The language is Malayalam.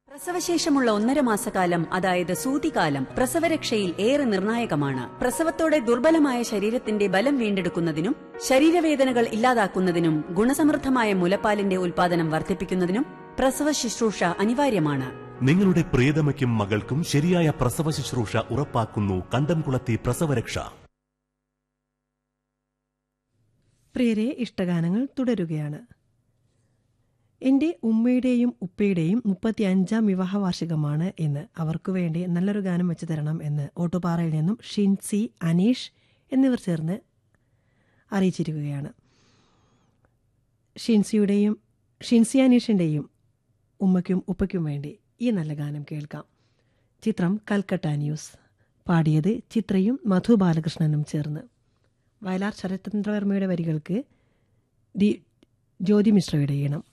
പ്രസവശേഷമുള്ള ഒന്നര മാസക്കാലം അതായത് സൂതികാലം പ്രസവരക്ഷയിൽ ഏറെ നിർണായകമാണ് പ്രസവത്തോടെ ദുർബലമായ ശരീരത്തിന്റെ ബലം വീണ്ടെടുക്കുന്നതിനും ശരീരവേദനകൾ ഇല്ലാതാക്കുന്നതിനും ഗുണസമൃദ്ധമായ മുലപ്പാലിന്റെ ഉൽപാദനം വർദ്ധിപ്പിക്കുന്നതിനും പ്രസവ ശുശ്രൂഷ അനിവാര്യമാണ് നിങ്ങളുടെ പ്രിയതമയ്ക്കും മകൾക്കും ശരിയായ പ്രസവ ശുശ്രൂഷ ഉറപ്പാക്കുന്നു കണ്ടംകുളത്തി പ്രസവരക്ഷ പ്രിയരെ ഇഷ്ടഗാനങ്ങൾ തുടരുകയാണ് എൻ്റെ ഉമ്മയുടെയും ഉപ്പയുടെയും മുപ്പത്തി അഞ്ചാം വിവാഹ വാർഷികമാണ് എന്ന് അവർക്കു വേണ്ടി നല്ലൊരു ഗാനം വെച്ച് തരണം എന്ന് ഓട്ടുപാറയിൽ നിന്നും ഷിൻസി അനീഷ് എന്നിവർ ചേർന്ന് അറിയിച്ചിരിക്കുകയാണ് ഷിൻസിയുടെയും ഷിൻസി അനീഷിൻ്റെയും ഉമ്മയ്ക്കും ഉപ്പയ്ക്കും വേണ്ടി ഈ നല്ല ഗാനം കേൾക്കാം ചിത്രം കൽക്കട്ട ന്യൂസ് പാടിയത് ചിത്രയും മധു ബാലകൃഷ്ണനും ചേർന്ന് വയലാർ ശരത്ചന്ദ്രവർമ്മയുടെ വരികൾക്ക് ഡി ജ്യോതി മിശ്രയുടെ ഈണം